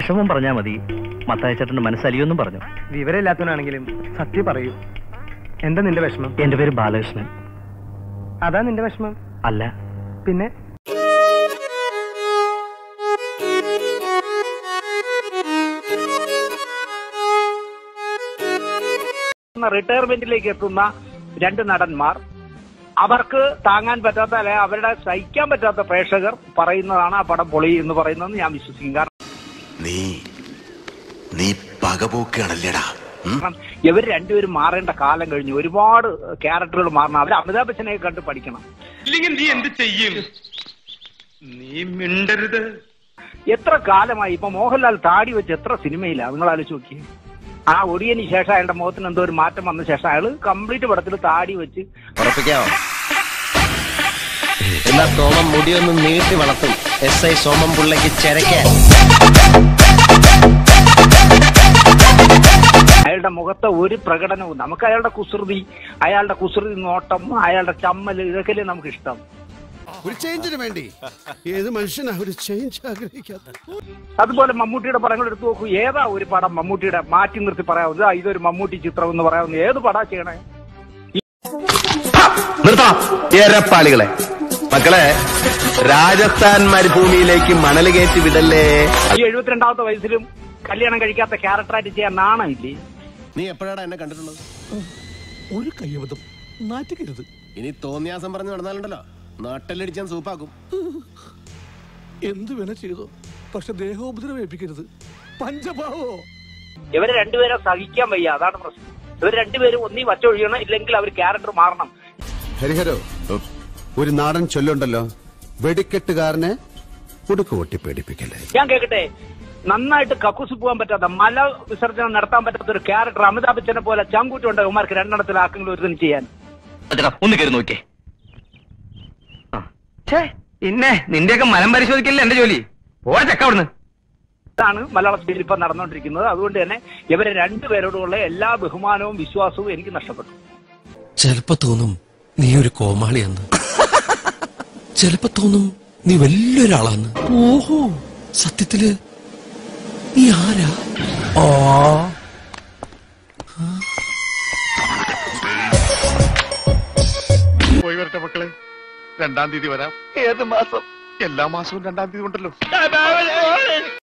വിഷമം പറഞ്ഞാൽ മതി മത്തായച്ചേട്ടന്റെ മനസ്സലിയൊന്നും പറഞ്ഞു വിവരമില്ലാത്തവനാണെങ്കിലും സത്യം പറയൂ എന്താ നിന്റെ വിഷമം എന്റെ പേര് ബാലകൃഷ്ണൻ അതാ നിന്റെ വിഷമം അല്ല പിന്നെ റിട്ടയർമെന്റിലേക്ക് എത്തുന്ന രണ്ട് നടന്മാർ അവർക്ക് താങ്ങാൻ പറ്റാത്ത അല്ലെ അവരുടെ സഹിക്കാൻ പറ്റാത്ത പ്രേക്ഷകർ പറയുന്നതാണ് ആ പടം പൊളി എന്ന് പറയുന്നതെന്ന് ഞാൻ വിശ്വസിക്കും കാരണം നീ നീ പകപോക്കാണല്ലേടാ കാരണം ഇവർ രണ്ടുപേരും മാറേണ്ട കാലം കഴിഞ്ഞു ഒരുപാട് ക്യാരക്ടറുകൾ മാറണം അവർ അമിതാഭ് ബച്ചനെ കണ്ട് പഠിക്കണം ഇല്ലെങ്കിൽ നീ എന്ത് ചെയ്യും നീ മിണ്ടരുത് എത്ര കാലമായി ഇപ്പൊ മോഹൻലാൽ താടി വെച്ച് എത്ര സിനിമയില്ല നിങ്ങൾ ആലോചിച്ച് നോക്കിയേ ആ ഒടിയന് ശേഷം അയാളുടെ മുഖത്തിന് എന്തോ ഒരു മാറ്റം വന്ന ശേഷം അയാൾ കംപ്ലീറ്റ് പടത്തിൽ താടി വെച്ച് ഉറപ്പിക്കാവോ എന്നാ സോമം മുടിയൊന്ന് നീട്ടി വളർത്തും എസ് ഐ സോമം പിള്ളയ്ക്ക് ചെരക്കാൻ അയാളുടെ മുഖത്തെ ഒരു പ്രകടനവും നമുക്ക് അയാളുടെ കുസൃതി അയാളുടെ കുസൃതി നോട്ടം അയാളുടെ ചമ്മൽ ഇതൊക്കെയല്ലേ നമുക്ക് ഇഷ്ടം ഒരു ചേഞ്ചിന് വേണ്ടി ഏത് മനുഷ്യനാ ഒരു ചേഞ്ച് ആഗ്രഹിക്കാത്ത അതുപോലെ മമ്മൂട്ടിയുടെ പടങ്ങൾ എടുത്തു നോക്കൂ ഏതാ ഒരു പടം മമ്മൂട്ടിയുടെ മാറ്റി നിർത്തി പറയാവുന്നത് "ആ, ഇതൊരു മമ്മൂട്ടി ചിത്രം എന്ന് പറയാവുന്നത് ഏത് പടാ ചെയ്യണേ നിർത്താം ഏരപ്പാളികളെ മക്കളെ രാജസ്ഥാൻ മരുഭൂമിയിലേക്ക് മണൽ കയറ്റി വിടല്ലേ ഈ എഴുപത്തിരണ്ടാമത്തെ വയസ്സിലും കല്യാണം കഴിക്കാത്ത ക്യാരക്ടറായിട്ട് ചെയ്യാൻ നാണമില്ലേ നീ എപ്പോഴാണ് എന്നെ കണ്ടിട്ടുള്ളത് ഒരു കയ്യബദ്ധം നാറ്റിക്കരുത് ഇനി തോന്നിയാസം പറഞ്ഞു നടന്നാലുണ്ടല്ലോ നാട്ടിലടിച്ചാൻ സൂപ്പാക്കും എന്തു വേണ ചെയ്തോ പക്ഷെ ദേഹോപദ്രവം ഏൽപ്പിക്കരുത് പഞ്ചഭാവോ ഇവരെ രണ്ടുപേരെ സഹിക്കാൻ വയ്യ അതാണ് പ്രശ്നം ഇവർ രണ്ടുപേരും ഒന്നീ വച്ചൊഴിയണം ഇല്ലെങ്കിൽ അവർ ക്യാരക്ടർ മാറണം ഹരിഹരോ ഒരു നാടൻ ചൊല്ലുണ്ടല്ലോ വെടിക്കെട്ടുകാരനെ ഉടുക്ക് പൊട്ടി പേടിപ്പിക്കല്ലേ ഞാൻ കേൾക്കട്ടെ നന്നായിട്ട് കക്കൂസ് പോകാൻ പറ്റാത്ത മല വിസർജനം നടത്താൻ പറ്റാത്ത ഒരു ക്യാരക്ടർ അമിതാഭ് ബച്ചനെ പോലെ ചങ്കൂറ്റുണ്ട് അവന്മാർക്ക് രണ്ടെണ്ണത്തിലാക്കെങ്കിലും ഒരു ഇതിന് ചെയ്യാൻ ചേട്ടാ ഒന്ന് കയറി നോക്കിയേ പിന്നെ നിന്റെയൊക്കെ മനം പരിശോധിക്കല്ലേ എന്റെ ജോലി പോവാ ചക്ക അവിടുന്ന് ഇതാണ് മലയാള സിനിമയിൽ ഇപ്പൊ നടന്നുകൊണ്ടിരിക്കുന്നത് അതുകൊണ്ട് തന്നെ ഇവരെ രണ്ടുപേരോടുള്ള എല്ലാ ബഹുമാനവും വിശ്വാസവും എനിക്ക് നഷ്ടപ്പെട്ടു ചിലപ്പോ തോന്നും നീ ഒരു കോമാളിയെന്ന് ചിലപ്പോ തോന്നും നീ വലിയൊരാളാന്ന് ഓഹോ സത്യത്തില് നീ ആരാ ഓ പോയി വരട്ടെ മക്കളെ രണ്ടാം തീയതി വരാം ഏത് മാസം എല്ലാ മാസവും രണ്ടാം തീയതി ഉണ്ടല്ലോ